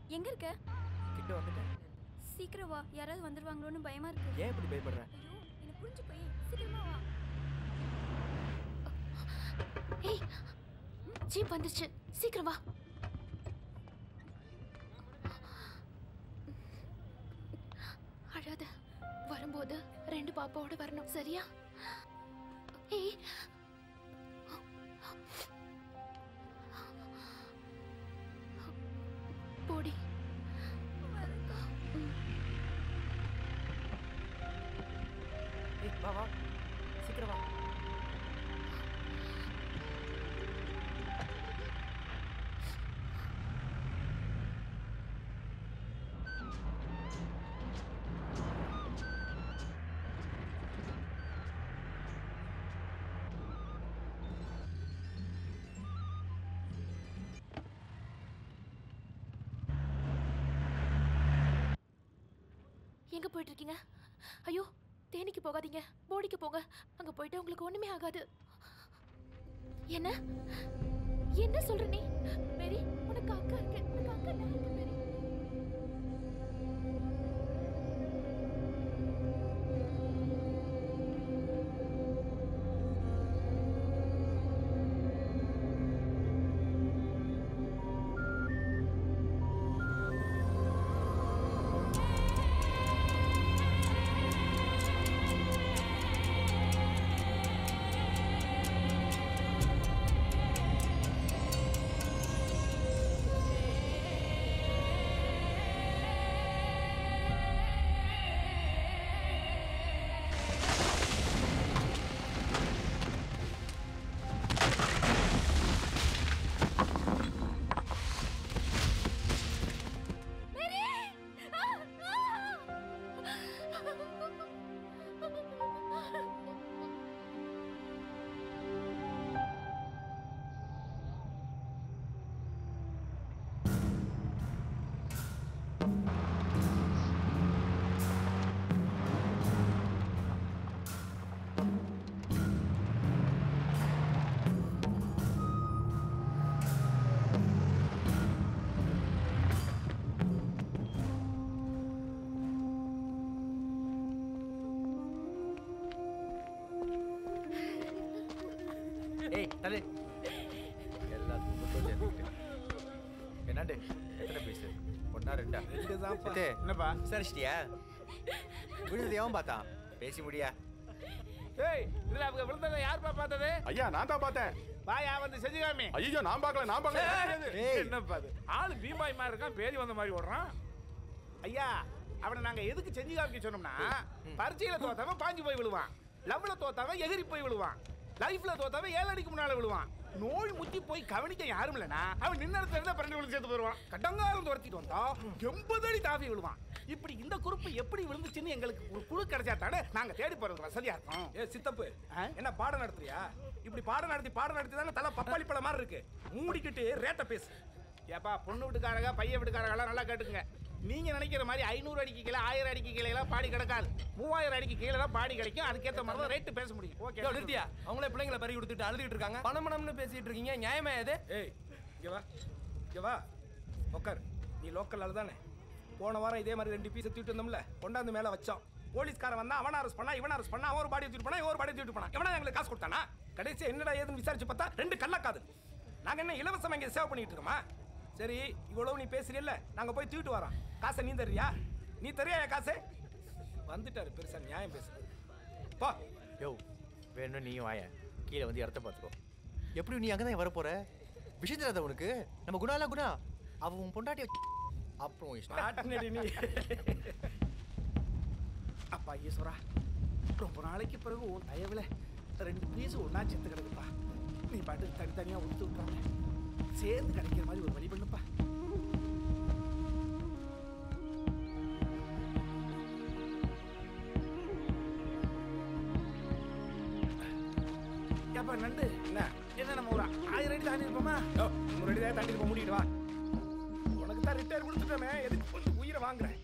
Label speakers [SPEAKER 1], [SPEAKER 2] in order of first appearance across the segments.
[SPEAKER 1] எங்க இருக்க
[SPEAKER 2] கிட்ட வந்துட்டேன்
[SPEAKER 1] சீக்கிரம் வா யாராவது வந்துருவாங்களோன்னு பயமா இருக்கு
[SPEAKER 2] ஏன் இப்படி பயப்படுற
[SPEAKER 1] ஐயோ எனக்கு புரிஞ்சு போய் சீக்கிரமா வா
[SPEAKER 3] ஏய் ஜீப் வந்துச்சு சீக்கிரம் வா அழாத வரும்போது ரெண்டு பாப்பாவோட வரணும் சரியா ஏய் போடி
[SPEAKER 2] ஏய் வா வா சீக்கிரம் வா
[SPEAKER 3] எங்க போயிட்டு இருக்கீங்க ஐயோ தேனிக்கு போகாதீங்க போடிக்கு போங்க அங்க போயிட்டு உங்களுக்கு ஒண்ணுமே ஆகாது என்ன என்ன சொல்ற நீ மேரி உனக்கு அக்கா இருக்கு உனக்கு அக்கா நான் இருக்கேன் மேரி
[SPEAKER 2] ஏய் தலை எல்லாத்துக்கும் மட்டும் சேர்த்துக்கிட்டேன் என்னாண்டு எத்தனை பீஸு ஒன்றா ரெண்டா
[SPEAKER 4] ரெண்டு தான்ப்பா.
[SPEAKER 2] சித்தே,
[SPEAKER 4] என்னப்பா?
[SPEAKER 2] விசாரிச்சிட்டியா விழுந்தது எவன் பார்த்தான் பேசி முடியா
[SPEAKER 4] ஏய் இதுல அவங்க விழுந்ததை யாருப்பா பார்த்தது
[SPEAKER 5] ஐயா நான் தான் பார்த்தேன்
[SPEAKER 4] வாயா வந்து செஞ்சுக்காமே
[SPEAKER 5] ஐயோ நான் பார்க்கல நான் பார்க்கல
[SPEAKER 2] ஏய்.
[SPEAKER 4] என்னப்பா அது ஆளு பீமாய் மாதிரி இருக்கான் பேரி வந்த மாதிரி ஓடுறான் ஐயா அவனை நாங்க எதுக்கு செஞ்சு காமிக்க சொன்னோம்னா பரீட்சையில தோத்தவன் பாஞ்சு போய் விழுவான் லவ்ல தோத்தவன் எகிரி போய் விழுவான் லைஃப்ல தோத்தவன் ஏழு அடிக்கு முன்னால விழுவான் நோய் முத்தி போய் கவனிக்க யாரும் இல்லைனா அவன் நின்ன இடத்துல இருந்தா பன்னெண்டு விழுந்து சேர்த்து போயிருவான் கடங்காரம் துரத்திட்டு வந்தா எண்பது அடி தாவி விழுவான் இப்படி இந்த குரூப் எப்படி விழுந்துச்சுன்னு எங்களுக்கு ஒரு குழு கிடைச்சா தானே நாங்க தேடி போறது வசதியா இருக்கும்
[SPEAKER 6] ஏ சித்தப்பு
[SPEAKER 4] ஆ?
[SPEAKER 6] என்ன பாடம் நடத்துறியா இப்படி பாடம் நடத்தி பாடம் நடத்தி தானே தலை பப்பாளி பழம் மாதிரி இருக்கு மூடிக்கிட்டு ரேட்ட பேசு
[SPEAKER 4] ஏப்பா பொண்ணு வீட்டுக்காரங்க பையன் வீட்டுக்காரங்களாம் நல்லா கேட்டுங்க நீங்க நினைக்கிற மாதிரி ஐநூறு அடிக்கு கீழே ஆயிரம் அடிக்கு கீழே எல்லாம் பாடி கிடக்காது மூவாயிரம் அடிக்கு கீழே தான் பாடி கிடைக்கும் அதுக்கேற்ற மாதிரி தான் ரேட்டு பேச முடியும் ஓகே
[SPEAKER 7] யோ, நிறுத்தியா அவங்களே பிள்ளைங்களை பறி கொடுத்துட்டு அழுதுகிட்டு இருக்காங்க பணம் பணம்னு பேசிட்டு இருக்கீங்க நியாயமா இது
[SPEAKER 6] ஏய் இங்க வா இங்க வா உட்கார் நீ லோக்கல் ஆளு தானே போன வாரம் இதே மாதிரி ரெண்டு பீஸ் தூக்கிட்டு வந்தோம்ல கொண்டாந்து மேல வச்சோம் போலீஸ்காரன் வந்தா அவன அரெஸ்ட் பண்ணா இவன அரெஸ்ட் பண்ணா அவன் ஒரு பாடி தூக்கிட்டு போனா இவன் ஒரு பாடி தூக்கிட்டு போனா இவனா எங்களுக்கு காசு கொடுத்தானா கடைசி என்னடா ஏதுன்னு விசாரிச்சு பார்த்தா ரெண்டு கள்ளக்காது நாங்க என்ன இலவசமா இங்க சேவ் பண்ணிட்டு இருக்கோமா சரி இவ்வளவு நீ பேசுறியல்ல நாங்க போய் தூக்கிட்டு வரோம் காசை நீ தர்றியா நீ தரியா என் காசு வந்துட்டாரு பெருசா நியாயம் பேசு போ
[SPEAKER 2] யோ வேணும் நீயும் வாயேன் கீழே வந்து இடத்த பார்த்துக்கோ எப்படி நீ அங்கே தான் வர போற விஷயம் தெரியாத உனக்கு நம்ம குணாலாம் குணா அவன் உன் பொண்டாட்டி அப்புறம் உன் இஷ்டம்
[SPEAKER 6] ஆட்டனடி நீ
[SPEAKER 4] அப்பா ஈஸ்வரா ரொம்ப நாளைக்கு பிறகு உன் தயவுல ரெண்டு பீஸ் ஒண்ணா சேர்த்து கிடக்குப்பா நீ பாட்டு தனித்தனியா ஒத்து விட்டுறாங்க சேர்ந்து கிடைக்கிற மாதிரி ஒரு வழி பண்ணுப்பா ஏப்பா நண்டு
[SPEAKER 6] என்ன
[SPEAKER 4] என்ன நம்ம ஒரு ஆயிரம் அடி தாண்டி இருப்போமா
[SPEAKER 6] யோ, ஒரு அடி தான் தாண்டி இருப்ப, மூடிட்டு வா உனக்கு தான் ரிட்டையர் கொடுத்துட்டோமே எதுக்கு கொஞ்சம் உயிரை வாங்குறேன்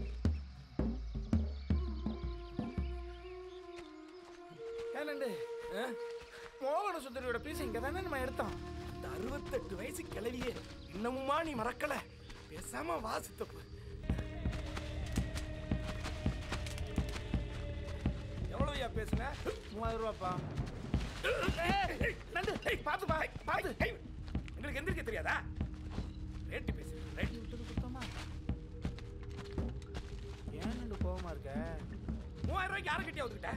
[SPEAKER 4] ஏன் நண்டு மோகன சுந்தரியோட பீஸ் இங்க தானே நம்ம எடுத்தோம்
[SPEAKER 6] அந்த அறுபத்தெட்டு வயசு கிளவியே இன்னமுமா நீ மறக்கல பேசாம வா சித்தப்பு எவ்வளவு ஐயா பேசுன
[SPEAKER 4] மூவாயிரம் ரூபாப்பா
[SPEAKER 6] ஏய், நண்டு ஏய், பாத்து பா பாத்து ஏய், எங்களுக்கு எந்திரிக்க தெரியாதா ரேட்டு பேசு ரேட்டு
[SPEAKER 4] விட்டுட்டு கொடுத்தோமா ஏன் நண்டு கோவமா இருக்க
[SPEAKER 6] மூவாயிரம் ரூபாய்க்கு யாரை கட்டியா ஒத்துக்கிட்ட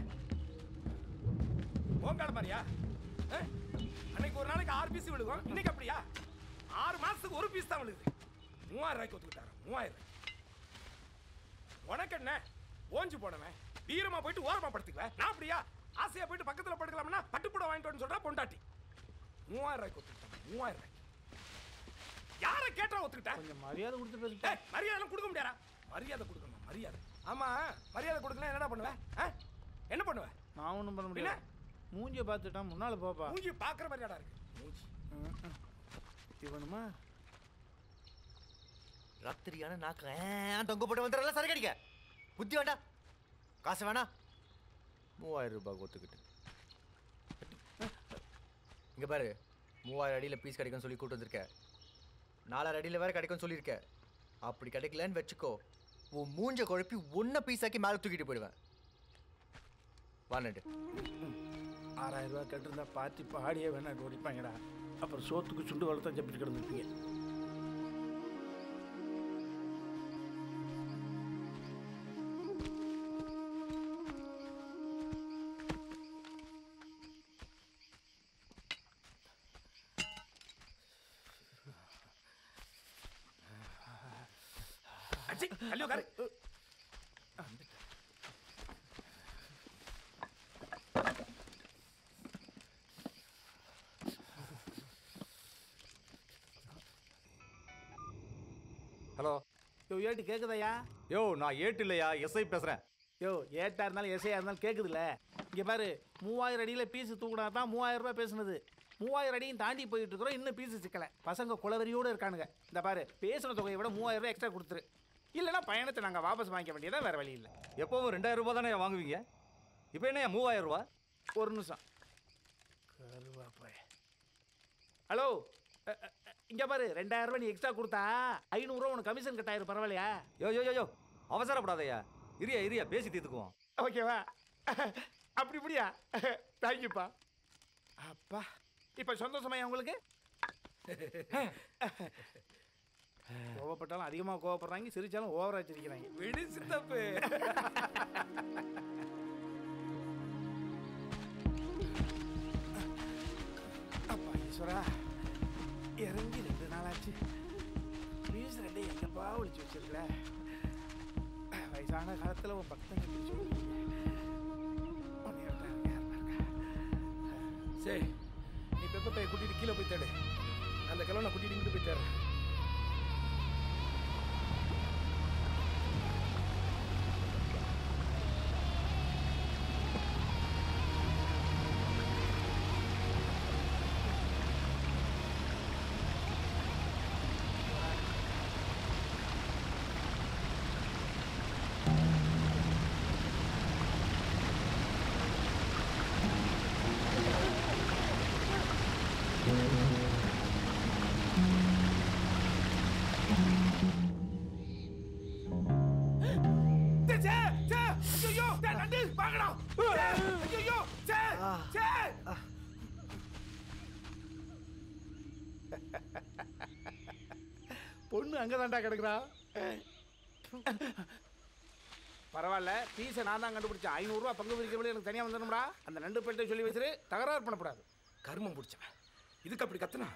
[SPEAKER 6] ஓங்கால மாதிரியா ஆ? அன்னைக்கு ஒரு நாளைக்கு ஆறு பீஸ் விழுகும் இன்னைக்கு அப்படியா ஆறு மாசத்துக்கு ஒரு பீஸ் தான் விழுகுது மூவாயிரம் ரூபாய்க்கு ஒத்துக்கிட்டாரு மூவாயிரம் ரூபாய் உனக்கு என்ன ஓஞ்சு போனவன் வீரமா போயிட்டு ஓரமா படுத்துக்குவேன் நான் அப்படியா ஆசையா போயிட்டு பக்கத்துல படுக்கலாம்னா பட்டுப்புட வாங்கிட்டு வந்து சொல்றா பொண்டாட்டி மூவாயிரம் ரூபாய்க்கு ஒத்துக்கிட்டான் மூவாயிரம் ரூபாய்க்கு யாரை கேட்டா ஒத்துக்கிட்ட
[SPEAKER 4] கொஞ்சம் மரியாதை கொடுத்து பேசுப்பா
[SPEAKER 6] ஏய், மரியாதை கொடுக்க முடியாதா மரியாதை கொடுக்கணும் மரியாதை ஆமா மரியாதை கொடுக்கலாம் என்னடா பண்ணுவேன் ஆ? என்ன பண்ணுவேன்
[SPEAKER 4] நான் ஒன்றும் பண்ண முடியல மூஞ்சிய பார்த்துட்டான் முன்னால போப்பா
[SPEAKER 6] மூஞ்சி பாக்குற மாதிரியாடா இருக்கு மூஞ்சி
[SPEAKER 4] இவனுமா
[SPEAKER 2] ராத்திரியான நாக்கு ஏன் தொங்க போட்டு வந்துடுறல சரக்கு அடிக்க புத்தி வேண்டாம் காசு வேணாம் மூவாயிரம் ரூபாய் ஒத்துக்கிட்டு இங்க பாரு மூவாயிரம் அடியில் பீஸ் கிடைக்கும்னு சொல்லி கூட்டு வந்திருக்க நாலாயிரம் அடியில் வேற கிடைக்கும்னு சொல்லியிருக்க அப்படி கிடைக்கலன்னு வச்சுக்கோ உன் மூஞ்ச குழப்பி ஒன்றை பீஸ் ஆக்கி மேலே தூக்கிட்டு போயிடுவேன் வானட்டு
[SPEAKER 4] ஆறாயிரம் ரூபாய் கேட்டிருந்தா பார்த்து பாடியே வேணா ஓடிப்பாங்கடா அப்புறம் சோத்துக்கு சுண்டு வளர்த்தா ஜப்பிட்டு கிடந்துருப்பீங்க
[SPEAKER 6] அச்சி தள்ளி உட்காரு
[SPEAKER 5] ஹலோ
[SPEAKER 4] யோ ஏட்டு கேட்குதாயா
[SPEAKER 5] யோ நான் ஏட்டு இல்லையா எஸ்ஐ பேசுறேன்
[SPEAKER 4] யோ ஏட்டா இருந்தாலும் எசையா இருந்தாலும் கேட்குதுல்ல இங்கே பாரு மூவாயிரம் அடியில் பீஸு தூக்குனா தான் மூவாயிரம் ரூபாய் பேசுனது மூவாயிரம் அடியும் தாண்டி போயிட்டு இருக்கிறோம் இன்னும் பீஸு சிக்கலை பசங்க குலவரியோடு இருக்கானுங்க இந்த பாரு பேசின தொகையை விட மூவாயிரம் ரூபாய் எக்ஸ்ட்ரா கொடுத்துரு இல்லைன்னா பயணத்தை நாங்கள் வாபஸ் வாங்கிக்க வேண்டியதா வேறு வழி இல்லை
[SPEAKER 5] எப்பவும் ரெண்டாயிரம் ரூபாய் தானே வாங்குவீங்க இப்போ என்ன மூவாயிரம் ரூபாய்
[SPEAKER 4] ஒரு நிமிஷம் கருவாப்பாய ஹலோ இங்கே பாரு ரெண்டாயிரம் ரூபாய் நீ எக்ஸ்ட்ரா கொடுத்தா ஐநூறுரூவா உனக்கு கமிஷன் கட்டாயிரும் பரவாயில்லையா
[SPEAKER 5] யோ யோ யோ யோ அவசரப்படாதயா இரியா இரியா பேசி தீர்த்துக்குவோம்
[SPEAKER 4] ஓகேவா அப்படி இப்படியா தேங்க்யூப்பா அப்பா இப்போ சந்தோஷமாயா உங்களுக்கு கோவப்பட்டாலும் அதிகமாக கோவப்படுறாங்க சிரிச்சாலும் ஓவரா சிரிக்கிறாங்க
[SPEAKER 6] விடு சித்தப்பு
[SPEAKER 4] அப்பா ஈஸ்வரா இறங்கி ரெண்டு நாளாச்சு ப்ளீஸ் ரெண்டு எங்கப்பா ஒழிச்சு வச்சிருக்கல வயசான காலத்தில் உன் பக்தங்க பிடிச்சி உன்னை விட்டா எனக்கு யாருமே இருக்கா?
[SPEAKER 6] சரி நீ பெப்ப பைய கூட்டிட்டு கீழே போய் தேடு அந்த கிழவனை கூட்டிட்டு இங்கிட்டு போய் தேடு சே, சே, சே, ஐயையோ, சே, நண்டு, வாங்கடா. சே, ஐயையோ, சே, சே.
[SPEAKER 4] பொண்ணு அங்கே தான்டா கிடக்குறா பரவாயில்ல பீஸை நான் தான் கண்டுபிடிச்சேன் ஐநூறுரூவா பங்கு பிரிக்கிறவங்க எனக்கு தனியாக வந்துடணும்டா அந்த நண்டு பேர்ட்ட சொல்லி வச்சிரு தகராறு பண்ணக்கூடாது
[SPEAKER 6] கருமம் பிடிச்சவன் இதுக்கு அப்படி கத்துனா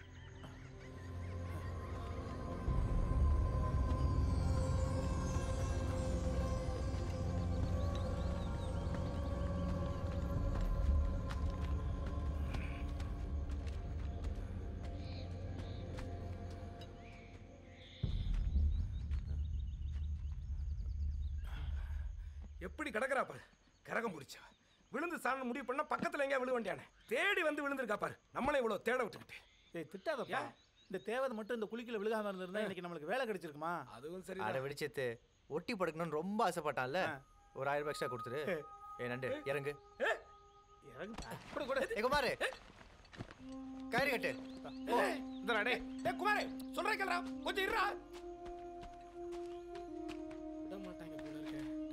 [SPEAKER 6] எப்படி கிடக்குறா பாரு கரகம் பிடிச்சவன் விழுந்து சாணம் முடிவு பண்ணா பக்கத்துல எங்கேயா விழு வேண்டியானே தேடி வந்து விழுந்திருக்கா பாரு நம்மளே இவ்வளவு தேட விட்டுக்கிட்டு
[SPEAKER 4] ஏய் திட்டாதப்பா
[SPEAKER 6] ஏன்?
[SPEAKER 4] இந்த தேவதை மட்டும் இந்த குளிக்கல விழுகாம இருந்திருந்தா இன்னைக்கு நம்மளுக்கு வேலை கிடைச்சிருக்குமா
[SPEAKER 6] அதுவும் சரி
[SPEAKER 2] அட வெடிச்சத்து ஒட்டி படுக்கணும்னு ரொம்ப ஆசைப்பட்டான்ல ஒரு ஆயிரம் ரூபாய் எக்ஸ்ட்ரா கொடுத்துரு ஏ நண்டு இறங்கு
[SPEAKER 4] இறங்குப்பா. கொடு கொடு
[SPEAKER 2] ஏ குமாரு கயிறு கட்டு
[SPEAKER 6] இந்த டே ஏ குமாரே சொல்றேன் கேளுடா கொஞ்சம் இருடா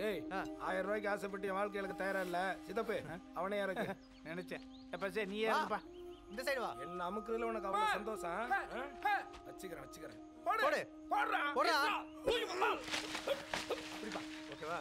[SPEAKER 6] டேய் ஆயிரம் ரூபாய்க்கு ஆசைப்பட்டு என் வாழ்க்கை எனக்கு தயாரா இல்ல சித்தப்பு அவனே இறக்கு
[SPEAKER 4] நினைச்சேன் எப்ப சரி நீ
[SPEAKER 2] வா.
[SPEAKER 4] ஏறுப்பா
[SPEAKER 2] இந்த சைடு வா
[SPEAKER 6] என்ன அமுக்குறதுல உனக்கு அவ்வளவு சந்தோஷம் ஆ? வச்சுக்கிறேன் வச்சுக்கிறேன்
[SPEAKER 2] போடு
[SPEAKER 4] போடுறா
[SPEAKER 2] போடா
[SPEAKER 4] இப்படிப்பா
[SPEAKER 2] ஓகேவா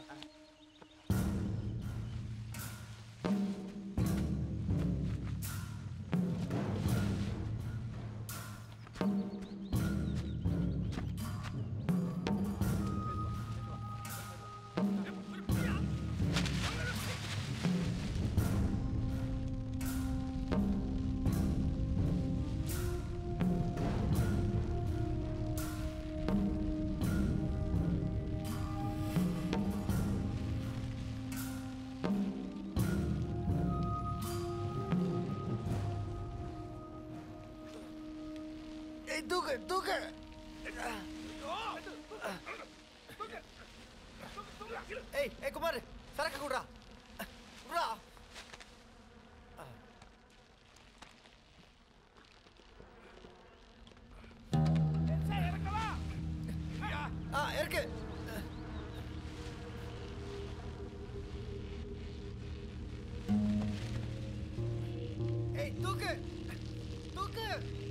[SPEAKER 2] ஏய் தூக்கு தூக்கு ஏய் ஏய் குமார் சரக்கு குடுறா குடுறா ஆ இருக்கு ஏய் தூக்கு தூக்கு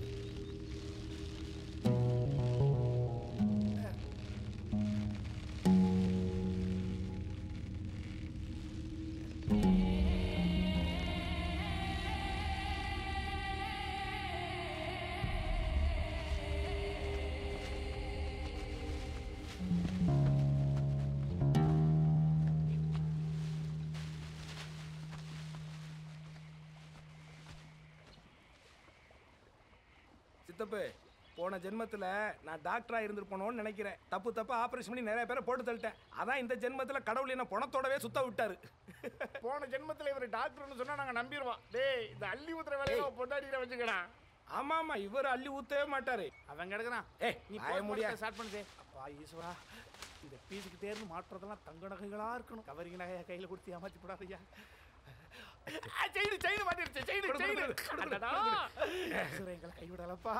[SPEAKER 6] சித்தப்பு போன ஜென்மத்துல நான் டாக்டரா இருந்திருப்போனோன்னு நினைக்கிறேன் தப்பு தப்பு ஆபரேஷன் பண்ணி நிறைய பேரை போட்டு தள்ளிட்டேன் அதான் இந்த ஜென்மத்துல கடவுள் என்ன பணத்தோடவே சுத்த விட்டாரு
[SPEAKER 4] போன ஜென்மத்துல இவர் டாக்டர்னு சொன்னா நாங்க நம்பிடுவோம் டேய் இந்த அள்ளி ஊத்துற வேலையை பொண்டாடியில வச்சுக்கடா
[SPEAKER 6] ஆமா ஆமா இவர் அள்ளி ஊத்தவே மாட்டாரு
[SPEAKER 4] அவன் கிடக்குறான்
[SPEAKER 6] ஏய்,
[SPEAKER 4] நீ
[SPEAKER 6] வாய மூடியா.
[SPEAKER 4] ஸ்டார்ட் பண்ணுதே அப்பா ஈஸ்வரா இந்த பீஸுக்கு தேர்ந்து மாட்டுறதெல்லாம் தங்க நகைகளா இருக்கணும் கவரிங் நகையை கையில கொடுத்து ஏமாத்தி போடாதையா செயின் செயின் மாட்டிருச்சு செயின்
[SPEAKER 6] கொடு,
[SPEAKER 4] செயின்
[SPEAKER 6] கொடு, கொடு, கொடு,
[SPEAKER 4] அடடா
[SPEAKER 6] கொடு,
[SPEAKER 4] ஈஸ்வரா எங்களை கைவிடலப்பா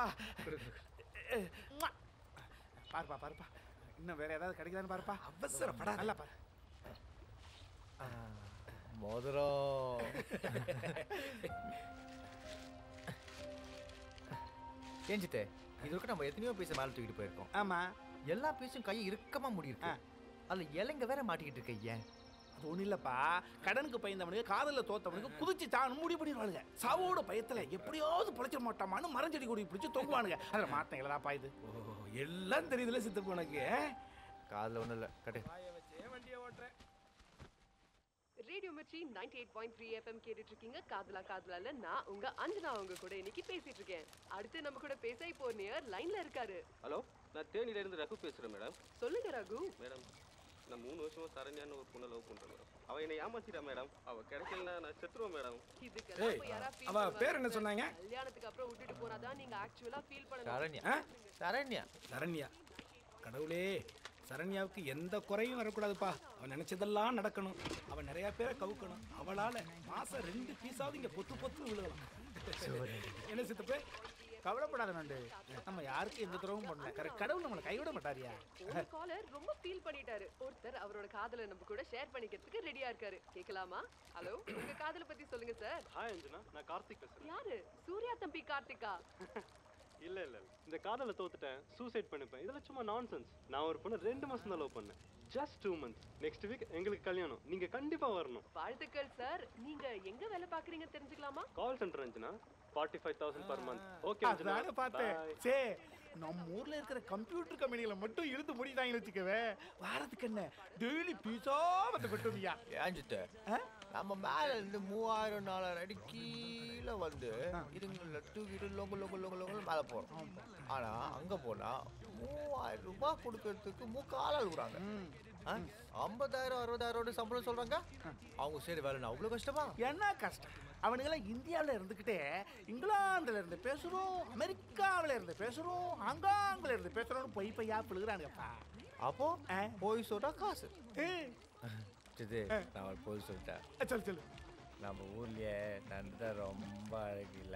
[SPEAKER 4] பாருப்பா பாருப்பா இன்னும் வேற ஏதாவது கிடைக்குதான்னு பாருப்பா
[SPEAKER 6] அவசரப்படாத.
[SPEAKER 4] நல்லா பாரு
[SPEAKER 2] மோதிரம் ஏஞ்சித்தே இது வரைக்கும் நம்ம எத்தனையோ பீஸை மேலே தூக்கிட்டு போயிருக்கோம்
[SPEAKER 4] ஆமா
[SPEAKER 2] எல்லா பீஸும் கையை இறுக்கமா முடியிருக்கு அதுல இலைங்க வேற மாட்டிக்கிட்டு இருக்க ஏன்
[SPEAKER 4] அது ஒண்ணும் இல்லப்பா கடனுக்கு பயந்தவனுக்கு காதல தோத்தவனுக்கு குதிச்சு தான் முடிவு பண்ணிடுவானுங்க சாவோட பயத்துல எப்படியாவது பொழைச்சிட மாட்டாமான்னு மரஞ்செடி கொடி பிடிச்சி தொங்குவானுங்க அதுல மாத்தம் இல்லதாப்பா இது
[SPEAKER 6] ஓ, எல்லாம் தெரியுதுல சித்தப்பு உனக்கு
[SPEAKER 2] காதுல ஒண்ணும் இல்ல கட்டு
[SPEAKER 6] வாயை வச்சே வண்டியை ஓட்டுறேன்
[SPEAKER 8] radio Mirchi ninety eight point three FM கேட்டுட்டு இருக்கீங்க காதலா காதலால நான் உங்க அஞ்சனா உங்க கூட இன்னைக்கு பேசிட்டு இருக்கேன் அடுத்து நம்ம கூட பேச இப்போ நியர் லைன்ல இருக்காரு
[SPEAKER 7] ஹலோ நான் தேனியில இருந்து ரகு பேசுறேன் மேடம்
[SPEAKER 8] சொல்லுங்க ரகு
[SPEAKER 7] மேடம் நான் மூணு வருஷமா சரண்யான்னு ஒரு பொண்ணை லவ் பண்றேன் மேடம் அவ என்னை ஏமாத்திட்டா மேடம் அவ கிடைக்கலன்னா நான் செத்துருவேன் மேடம்
[SPEAKER 8] இதுக்கெல்லாம்
[SPEAKER 6] ஏய்,
[SPEAKER 8] இப்ப யாரா feel
[SPEAKER 6] அவ
[SPEAKER 8] பண்ணுவாங்க?
[SPEAKER 6] பேர் என்ன சொன்னாங்க?
[SPEAKER 8] கல்யாணத்துக்கு அப்புறம் விட்டுட்டு போனாதான் நீங்க ஆக்சுவலா ஃபீல் பண்ணணும்
[SPEAKER 2] சரண்யா
[SPEAKER 6] ஆ?
[SPEAKER 2] சரண்யா
[SPEAKER 6] சரண்யா கடவுளே சரண்யாவுக்கு எந்த குறையும் வரக்கூடாதுப்பா அவன் நினைச்சதெல்லாம் நடக்கணும் அவன் நிறைய பேரை கவுக்கணும் அவளால மாசம் ரெண்டு பீஸாவது இங்க பொத்து பொத்து விழுகலாம் என்ன சித்தப்பு
[SPEAKER 4] கவலைப்படாத நண்டு நம்ம யாருக்கும் எந்த துறவும் பண்ணல கரெக்ட் கடவுள் நம்மளை கைவிட மாட்டாரியா
[SPEAKER 8] ஒரு காலர் ரொம்ப ஃபீல் பண்ணிட்டாரு ஒருத்தர் அவரோட காதலை நம்ம கூட ஷேர் பண்ணிக்கிறதுக்கு ரெடியா இருக்காரு கேட்கலாமா ஹலோ உங்க காதலை பத்தி சொல்லுங்க சார்
[SPEAKER 9] ஹாய் அஞ்சனா நான் கார்த்திக் பேசுறேன்
[SPEAKER 8] யாரு சூர்யா தம்பி கார்த்திகா
[SPEAKER 9] இல்ல இல்ல இல்ல. இந்த காதல தோத்துட்டேன் சூசைட் பண்ணிப்பேன் இதெல்லாம் சும்மா நான்சென்ஸ் நான் ஒரு பொண்ணு ரெண்டு மாசம் தான் லவ் பண்ணேன் just two months next week எங்களுக்கு கல்யாணம் நீங்க கண்டிப்பா வரணும்
[SPEAKER 8] வாழ்த்துக்கள் சார் நீங்க எங்க வேலை பாக்குறீங்க தெரிஞ்சுக்கலாமா
[SPEAKER 9] call centre Anjana forty five thousand per month okay Anjana
[SPEAKER 4] அதான பார்த்தேன்
[SPEAKER 9] Bye.
[SPEAKER 4] சே நம்ம ஊர்ல இருக்கிற கம்ப்யூட்டர் கம்பெனிகளை மட்டும் இழுத்து முடிதாங்கன்னு வச்சுக்கவே வாரத்துக்கு என்ன டெய்லி பீஸா வந்து கொட்டுவியா
[SPEAKER 2] ஏஞ்சித்த நம்ம மேல இருந்து மூவாயிரம் நாலாயிரம் அடி கீழே வந்து இதுங்கள தூக்கிட்டு லொங்கு லொங்கு லொங்கு லொங்கு மேலே போறோம் ஆனா அங்க போனா மூவாயிரம் ரூபாய் கொடுக்கறதுக்கு மூக்கால அழுகுறாங்க ஐம்பதாயிரம் அறுபதாயிரம் சம்பளம் சொல்றாங்க அவங்க சரி வேலை அவ்வளவு கஷ்டமா
[SPEAKER 4] என்ன கஷ்டம் அவனுங்களாம் இந்தியாவில் இருந்துக்கிட்டே இங்கிலாந்துல இருந்து பேசுறோம் அமெரிக்காவில் இருந்து பேசுறோம் ஹாங்காங்ல இருந்து பேசுறோம்னு பொய் பொய்யா பிழுகிறானுங்கப்பா
[SPEAKER 2] அப்போ
[SPEAKER 4] ஆ.
[SPEAKER 2] போய் சொல்றா காசு
[SPEAKER 4] ஏய்,
[SPEAKER 2] இது நான் போய் சொல்லிட்டேன்
[SPEAKER 4] சொல்லு சொல்லு
[SPEAKER 2] நம்ம ஊர்லயே நந்த ரொம்ப அழகில்ல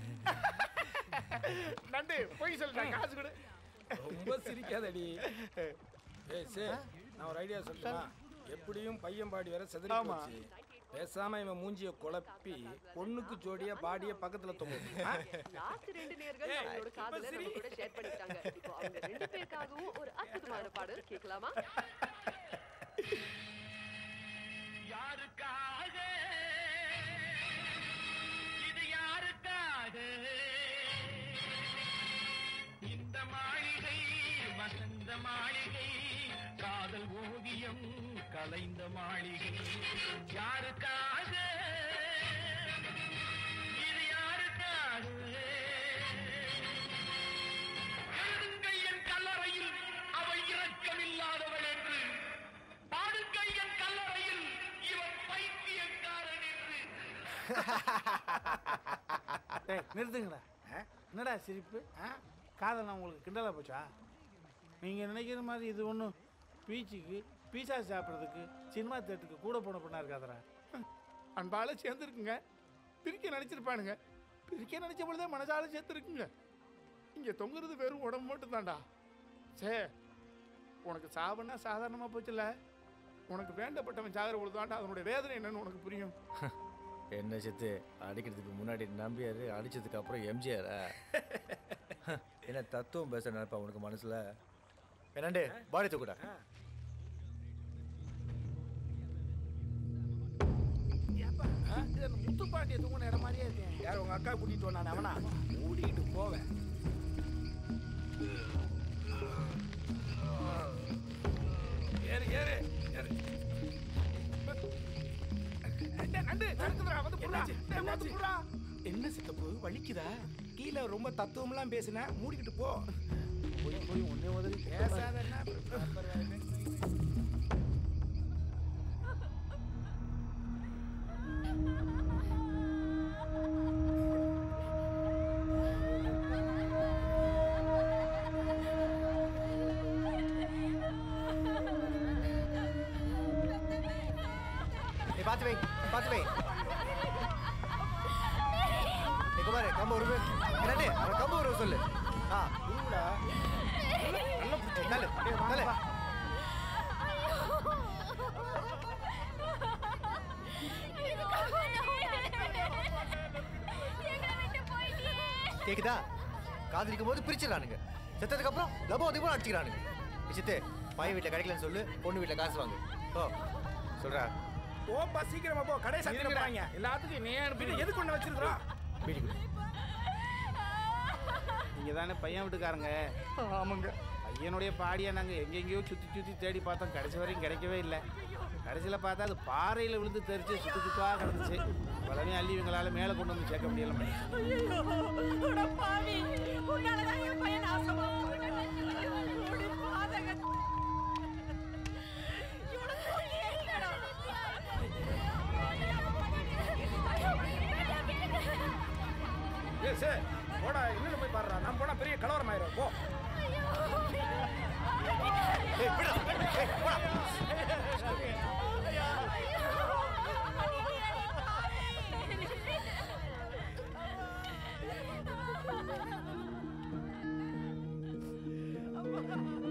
[SPEAKER 4] நண்டு பொய் சொல்லிட்டேன் காசு கொடு
[SPEAKER 6] ரொம்ப சிரிக்காதடி ஏய் சே நான் ஒரு ஐடியா சொல்லட்டுமா எப்படியும் பையன் பாடி வேற செதறி
[SPEAKER 4] ஆமா.
[SPEAKER 6] போச்சு பேசாம இவன் மூஞ்சிய குழப்பி பொண்ணுக்கு ஜோடியா பாடிய பக்கத்துல தொங்கு
[SPEAKER 8] லாஸ்ட் ரெண்டு நேர்கள் அவங்களோட காதல நம்ம கூட ஷேர் பண்ணிட்டாங்க இப்போ அவங்க ரெண்டு பேருக்காகவும் ஒரு அற்புதமான பாடல் கேட்கலாமா
[SPEAKER 10] யாருக்காக இது யாருக்காக இந்த மாளிகை வசந்த மாளிகை காதல் ஓவியம் கலைந்த மாளிகை யாருக்காக இது யாருக்காக எழுதுங்கள் என் கல்லறையில் அவள் இரக்கமில்லாதவள் என்று பாடுங்கள் என் கல்லறையில் இவன் பைத்தியக்காரன் என்று
[SPEAKER 4] ஏய் நிறுத்துங்கடா ஆ? என்னடா சிரிப்பு ஆ காதல் உங்களுக்கு கிண்டலா போச்சா நீங்கள் நினைக்கிற மாதிரி இது ஒன்றும் பீச்சுக்கு பீஸா சாப்பிட்றதுக்கு சினிமா தேட்டருக்கு கூட போன பொண்ணா இருக்காதரா அன்பால சேர்ந்துருக்குங்க பிரிக்க நினச்சிருப்பானுங்க பிரிக்க நினச்ச பொழுதே மனசால சேர்த்துருக்குங்க இங்கே தொங்குறது வெறும் உடம்பு மட்டும் தான்டா சே உனக்கு சாவுன்னா சாதாரணமாக போச்சுல்ல உனக்கு வேண்டப்பட்டவன் சாகிற பொழுது தான்டா அதனுடைய வேதனை என்னன்னு உனக்கு புரியும்
[SPEAKER 2] என்ன சித்து அடிக்கிறதுக்கு முன்னாடி நம்பியாரு அடிச்சதுக்கு அப்புறம் எம்ஜிஆரா என்ன தத்துவம் பேச நினைப்பா உனக்கு மனசுல என்னண்டு பாடி தூக்குடா
[SPEAKER 4] இது அந்த முத்துப்பாட்டியை தூங்கின இடம் மாதிரியே இருக்கேன்
[SPEAKER 6] யார் உங்க அக்கா கூட்டிட்டு வந்தானே அவனா ஓடிட்டு போவேன் ஏறு ஏறு ஏறு
[SPEAKER 4] டேய், நண்டு தடுக்குதுடா வந்து புடுறா
[SPEAKER 6] என்னாச்சு?
[SPEAKER 4] டேய், வந்து
[SPEAKER 6] என்னாச்சு?
[SPEAKER 4] புடுறா
[SPEAKER 6] என்ன சித்தப்பு வலிக்குதா கீழே ரொம்ப தத்துவம்லாம் பேசின மூடிக்கிட்டு போ
[SPEAKER 4] போய் போய் ஒன்னே உதவி
[SPEAKER 6] பேசாத என்ன
[SPEAKER 2] நீ பார்த்து வை பார்த்து வை நீ குமார் கம்பு உருவு என்னண்டு அவன் கம்பு உருவ சொல்லு ஆ
[SPEAKER 4] உருவுடா
[SPEAKER 2] நல்ல நல்ல கேக்குதா காதலிக்கும் போது பிரிச்சிடறானுங்க செத்ததுக்கு அப்புறம் லபோ அதிகமாக அடிச்சுக்கிறானுங்க சித்து பையன் வீட்டில் கிடைக்கலன்னு சொல்லு பொண்ணு வீட்டில் காசு வாங்கு ஓ சொல்றா
[SPEAKER 6] போப்பா சீக்கிரமா போ கடை சத்திரம் போறாங்க
[SPEAKER 4] எல்லாத்துக்கும் நீ
[SPEAKER 6] பின்ன எதுக்கு ஒண்ணு வச்சிருக்கிறோம்
[SPEAKER 2] வீடு கொடு
[SPEAKER 4] நீங்க தானே பையன் வீட்டுக்காரங்க
[SPEAKER 2] ஆமாங்க
[SPEAKER 4] பையனுடைய பாடியை நாங்கள் எங்கெங்கேயோ சுற்றி சுற்றி தேடி பார்த்தோம் கடைசி வரைக்கும் கிடைக்கவே இல்லை கடைசியில் பார்த்தா அது பாறையில் விழுந்து தெரிச்சு சுத்து சுத்தா கிடந்துச்சு இவ்வளவே அள்ளி இவங்களால மேலே கொண்டு வந்து சேர்க்க முடியல
[SPEAKER 6] ஏ சார் போடா இன்னும் போய் பாடுறா நான் போனா பெரிய கலவரம் ஆயிரும் போ
[SPEAKER 2] ஏய் விடுடா ஏய் போடா
[SPEAKER 1] ஐயோ